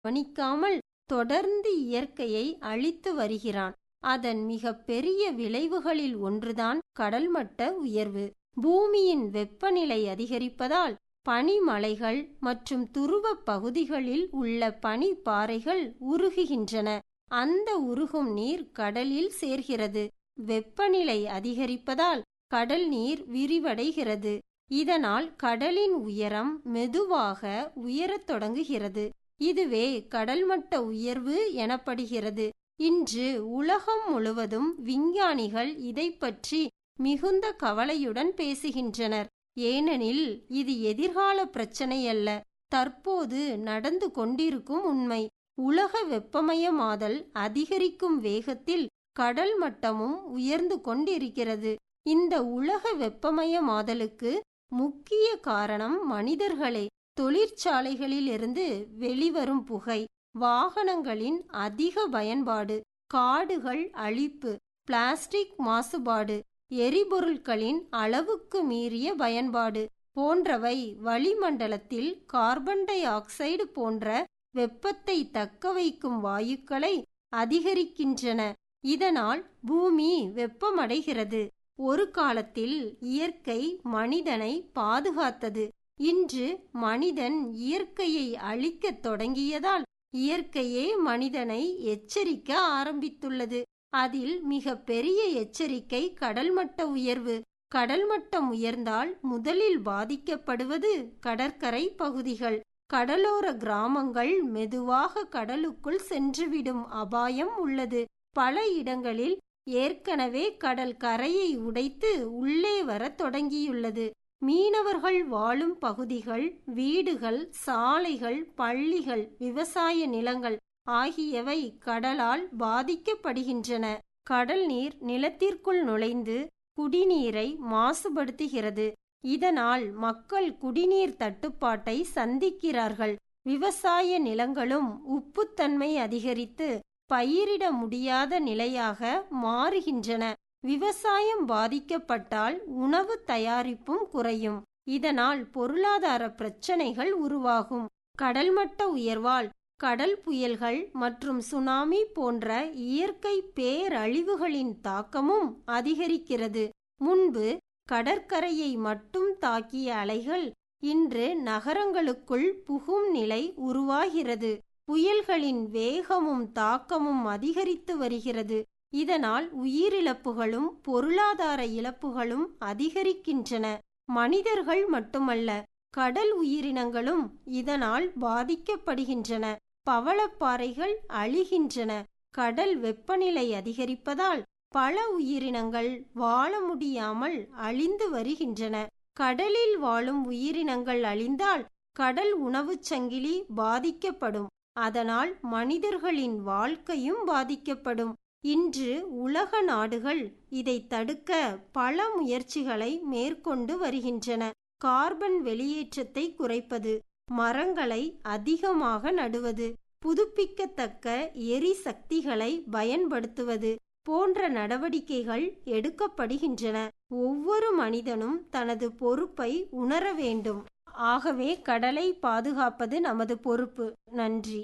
கவனிக்காமல் தொடர்ந்து இயற்கையை அழித்து வருகிறான் அதன் மிக பெரிய விளைவுகளில் ஒன்றுதான் கடல்மட்ட உயர்வு பூமியின் வெப்பநிலை அதிகரிப்பதால் பனிமலைகள் மற்றும் துருவ பகுதிகளில் உள்ள பனிப்பாறைகள் உருகுகின்றன அந்த உருகும் நீர் கடலில் சேர்கிறது வெப்பநிலை அதிகரிப்பதால் கடல் நீர் விரிவடைகிறது இதனால் கடலின் உயரம் மெதுவாக உயரத் தொடங்குகிறது இதுவே கடல்மட்ட உயர்வு எனப்படுகிறது இன்று உலகம் முழுவதும் விஞ்ஞானிகள் இதை பற்றி மிகுந்த கவலையுடன் பேசுகின்றனர் ஏனெனில் இது எதிர்கால பிரச்சனை அல்ல தற்போது நடந்து கொண்டிருக்கும் உண்மை உலக வெப்பமயமாதல் அதிகரிக்கும் வேகத்தில் கடல் மட்டமும் உயர்ந்து கொண்டிருக்கிறது இந்த உலக வெப்பமயமாதலுக்கு முக்கிய காரணம் மனிதர்களே தொழிற்சாலைகளிலிருந்து வெளிவரும் புகை வாகனங்களின் அதிக பயன்பாடு காடுகள் அழிப்பு பிளாஸ்டிக் மாசுபாடு எரிபொருட்களின் அளவுக்கு மீறிய பயன்பாடு போன்றவை வளிமண்டலத்தில் கார்பன் டை ஆக்சைடு போன்ற வெப்பத்தை தக்க வைக்கும் வாயுக்களை அதிகரிக்கின்றன இதனால் பூமி வெப்பமடைகிறது ஒரு காலத்தில் இயற்கை மனிதனை பாதுகாத்தது இன்று மனிதன் இயற்கையை அழிக்கத் தொடங்கியதால் இயற்கையே மனிதனை எச்சரிக்க ஆரம்பித்துள்ளது அதில் மிக பெரிய எச்சரிக்கை கடல்மட்ட உயர்வு கடல் மட்டம் உயர்ந்தால் முதலில் பாதிக்கப்படுவது கடற்கரை பகுதிகள் கடலோர கிராமங்கள் மெதுவாக கடலுக்குள் சென்றுவிடும் அபாயம் உள்ளது பல இடங்களில் ஏற்கனவே கடல் கரையை உடைத்து உள்ளே வரத் தொடங்கியுள்ளது மீனவர்கள் வாழும் பகுதிகள் வீடுகள் சாலைகள் பள்ளிகள் விவசாய நிலங்கள் ஆகியவை கடலால் பாதிக்கப்படுகின்றன கடல் நீர் நிலத்திற்குள் நுழைந்து குடிநீரை மாசுபடுத்துகிறது இதனால் மக்கள் குடிநீர் தட்டுப்பாட்டை சந்திக்கிறார்கள் விவசாய நிலங்களும் உப்புத்தன்மை அதிகரித்து பயிரிட முடியாத நிலையாக மாறுகின்றன விவசாயம் பாதிக்கப்பட்டால் உணவு தயாரிப்பும் குறையும் இதனால் பொருளாதார பிரச்சனைகள் உருவாகும் கடல்மட்ட உயர்வால் கடல் புயல்கள் மற்றும் சுனாமி போன்ற இயற்கை பேரழிவுகளின் தாக்கமும் அதிகரிக்கிறது முன்பு கடற்கரையை மட்டும் தாக்கிய அலைகள் இன்று நகரங்களுக்குள் புகும் நிலை உருவாகிறது புயல்களின் வேகமும் தாக்கமும் அதிகரித்து வருகிறது இதனால் உயிரிழப்புகளும் பொருளாதார இழப்புகளும் அதிகரிக்கின்றன மனிதர்கள் மட்டுமல்ல கடல் உயிரினங்களும் இதனால் பாதிக்கப்படுகின்றன பவளப்பாறைகள் அழிகின்றன கடல் வெப்பநிலை அதிகரிப்பதால் பல உயிரினங்கள் வாழ முடியாமல் அழிந்து வருகின்றன கடலில் வாழும் உயிரினங்கள் அழிந்தால் கடல் உணவுச் சங்கிலி பாதிக்கப்படும் அதனால் மனிதர்களின் வாழ்க்கையும் பாதிக்கப்படும் இன்று உலக நாடுகள் இதை தடுக்க பல முயற்சிகளை மேற்கொண்டு வருகின்றன கார்பன் வெளியேற்றத்தை குறைப்பது மரங்களை அதிகமாக நடுவது புதுப்பிக்கத்தக்க எரிசக்திகளை பயன்படுத்துவது போன்ற நடவடிக்கைகள் எடுக்கப்படுகின்றன ஒவ்வொரு மனிதனும் தனது பொறுப்பை உணர வேண்டும் ஆகவே கடலை பாதுகாப்பது நமது பொறுப்பு நன்றி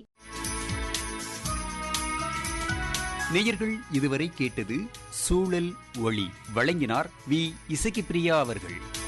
நேயர்கள் இதுவரை கேட்டது சூழல் ஒளி வழங்கினார் வி இசக்கிப்பிரியா அவர்கள்